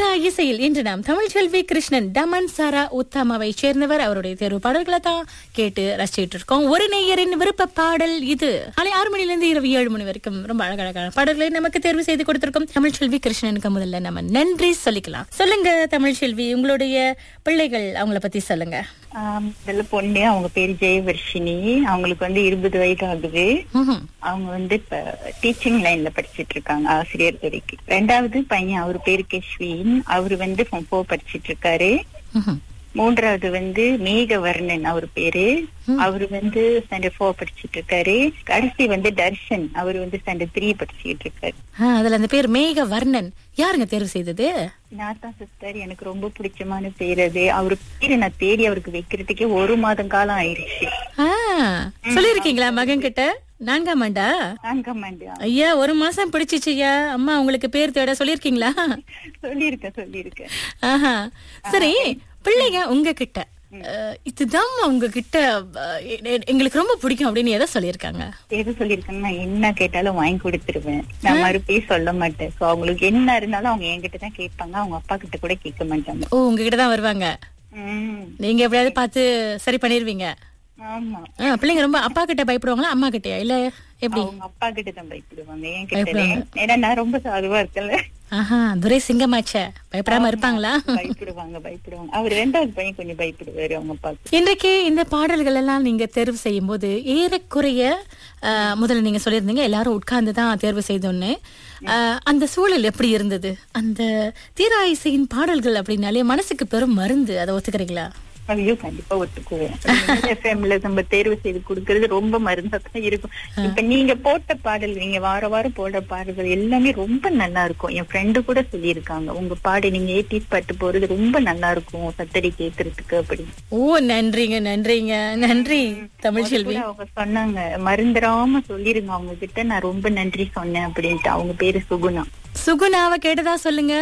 தீரா இசையில் இன்று நாம் தமிழ் செல்வி கிருஷ்ணன் டமன் சாரா உத்தாமாவை சேர்ந்தவர் அவருடைய தேர்வு பாடல்களை தான் கேட்டு ரசிச்சிட்டு இருக்கோம் ஒரு நேயரின் விருப்ப பாடல் இது காலை ஆறு மணில இருந்து இரவு ஏழு மணி வரைக்கும் ரொம்ப அழகழகான பாடல்களை நமக்கு தேர்வு செய்து கொடுத்திருக்கோம் தமிழ் செல்வி கிருஷ்ணனுக்கு முதல்ல நம்ம நன்றி சொல்லிக்கலாம் சொல்லுங்க தமிழ் செல்வி உங்களுடைய பிள்ளைகள் அவங்கள பத்தி சொல்லுங்க ஆஹ் முதல்ல பொண்ணு அவங்க பேரு ஜெயவர்ஷினி அவங்களுக்கு வந்து இருபது வயது ஆகுது ம்ஹும். அவங்க வந்து இப்ப டீச்சிங் லைன்ல படிச்சிட்டு இருக்காங்க ஆசிரியர் துறைக்கு ரெண்டாவது பையன் அவர் பேரு கேஷ்வின் அவரு வந்து ஃபோ படிச்சிட்டு இருக்காரு ம்ஹும். மூன்றாவது வந்து மேகவர்ணன் அவர் பேரு அவரு வந்து ஸ்டாண்டர்ட் ஃபோர் படிச்சிட்டு இருக்காரு கடைசி வந்து தர்ஷன் அவர் வந்து ஸ்டாண்டர்ட் த்ரீ படிச்சுட்டு இருக்காரு ஆ, அதுல அந்த பேர் மேக வர்ணன் யாருங்க தேர்வு செய்தது நாத்தா சிஸ்டர் எனக்கு ரொம்ப பிடிச்சமான பேர் அது அவரு பேரு நான் தேடி அவருக்கு வைக்கிறதுக்கே ஒரு மாதம் காலம் ஆயிடுச்சு ஆ, சொல்லிருக்கீங்களா மகன் கிட்ட நான்காம் ஆண்டா தாங்கம்மாண்டு ஐயா ஒரு மாசம் பிடிச்சிச்சுயா அம்மா உங்களுக்கு பேர் தேட சொல்லிருக்கீங்களா சொல்லியிருக்கேன் சொல்லியிருக்கேன் ஆஹா சரி பிள்ளைங்க உங்ககிட்ட அஹ், இதுதான் உங்ககிட்ட அஹ், எ- எங்களுக்கு ரொம்ப பிடிக்கும் அப்படின்னு எதை சொல்லியிருக்காங்க எது சொல்லியிருக்காங்க நான் என்ன கேட்டாலும் வாங்கி கொடுத்துருவேன் நான் மறுபடியும் சொல்ல மாட்டேன் சோ அவங்களுக்கு என்ன இருந்தாலும் அவங்க என்கிட்ட தான் கேட்பாங்க அவங்க அப்பா கிட்ட கூட கேட்க மாட்டாங்க ஓ உங்ககிட்ட தான் வருவாங்க உம் நீங்க எப்படியாவது பார்த்து சரி பண்ணிருவீங்க ஆமா ஆ, பிள்ளைங்க ரொம்ப அப்பா கிட்ட பயப்படுவாங்களா அம்மா கிட்டயா இல்ல எப்படி அவங்க அப்பா கிட்ட தான் பயப்படுவாங்க என்கிட்ட ஏன்னா நான் ரொம்ப சாதுவா இருக்கல ஆஹா துரை சிங்கமாச்சே பயப்படாம இருப்பாங்களா பயப்படுவாங்க பயப்படுவாங்க அவர் ரெண்டாவது பையன் கொஞ்சம் பயப்படுவாரு அவங்க அப்பாவுக்கு இன்றைக்கு இந்த பாடல்கள் எல்லாம் நீங்க தேர்வு செய்யும் போது ஏறக்குறைய அஹ், முதல்ல நீங்க சொல்லியிருந்தீங்க எல்லாரும் உட்கார்ந்து தான் தேர்வு செய்தோன்னு அஹ், அந்த சூழல் எப்படி இருந்தது அந்த தீரா இசையின் பாடல்கள் அப்படின்னாலே மனசுக்கு பெரும் மருந்து அதை ஒத்துக்கிறீங்களா ஐயோ கண்டிப்பா ஒத்துக்குவேன் எஃப்எம்ல நம்ம தேர்வு செய்து கொடுக்கறது ரொம்ப மருந்தா தான் இருக்கும் இப்ப நீங்க போட்ட பாடல் நீங்க வார வாரம் போடுற பாடல்கள் எல்லாமே ரொம்ப நல்லா இருக்கும் என் ஃப்ரெண்டு கூட சொல்லியிருக்காங்க உங்க பாடு நீங்க ஏடிஸ் பாட்டு போறது ரொம்ப நல்லா இருக்கும் சத்தடி கேட்கறதுக்கு அப்படின்னு ஓ நன்றிங்க நன்றிங்க நன்றி தமிழ் செல்வி கூட அவங்க சொன்னாங்க மறந்துடாம சொல்லிருங்க அவங்க கிட்ட நான் ரொம்ப நன்றி சொன்னேன் அப்படின்ட்டு அவங்க பேரு சுகுணா சுகுணாவை கேட்டதா சொல்லுங்க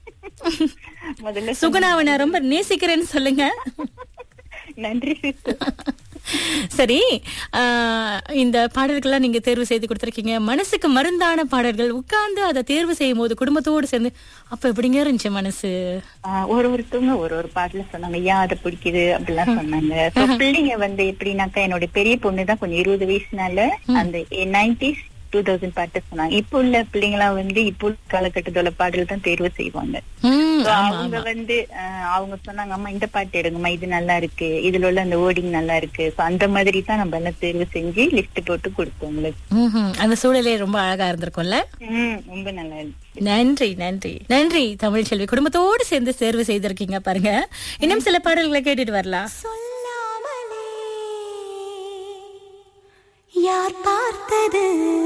முதல்ல சுகுணாவை நான் ரொம்ப நேசிக்கிறேன்னு சொல்லுங்க நன்றி sister. சரி ஆஹ், இந்த பாடல்கள்லாம் நீங்க தேர்வு செய்து கொடுத்திருக்கீங்க மனசுக்கு மருந்தான பாடல்கள் உட்கார்ந்து அதை தேர்வு செய்யும் போது குடும்பத்தோடு சேர்ந்து அப்ப எப்படிங்க இருந்துச்சு மனசு ஆஹ் ஒரு ஒருத்தவங்க ஒரு ஒரு பாட்டுல சொன்னாங்க ஏன் அதை பிடிக்குது அப்படிலாம் சொன்னாங்க So, பிள்ளைங்க வந்து எப்படின்னாக்கா என்னோட பெரிய பொண்ணு தான் கொஞ்சம் இருபது வயசுனால அந்த நைன்டிஸ் டூ தௌசண்ட் பாட்டு சொன்னாங்க இப்போ உள்ள பிள்ளைங்களாம் வந்து இப்போ உள்ள காலகட்டத்தோட பாடல் தான் தேர்வு செய்வாங்க ம், So, ஆமா, அவங்க ஆமா. வந்து ஆஹ் அவங்க சொன்னாங்க அம்மா இந்த பாட்டு எடுங்கம்மா இது நல்லா இருக்கு இதுல உள்ள அந்த ஓடிங் நல்லா இருக்கு So, அந்த மாதிரி தான் நம்ம எல்லாம் தேர்வு செஞ்சு லிஸ்ட் போட்டு கொடுப்போம் உங்களுக்கு ம்ஹும். அந்த சூழலே ரொம்ப அழகா இருந்திருக்கும்ல ம், ரொம்ப நல்லா இருந்துச்சு நன்றி நன்றி நன்றி தமிழ் செல்வி குடும்பத்தோடு சேர்ந்து தேர்வு செய்திருக்கீங்க பாருங்க இன்னும் சில பாடல்களை கேட்டுட்டு வரலாம் சொல்லாமலே யார் பார்த்தது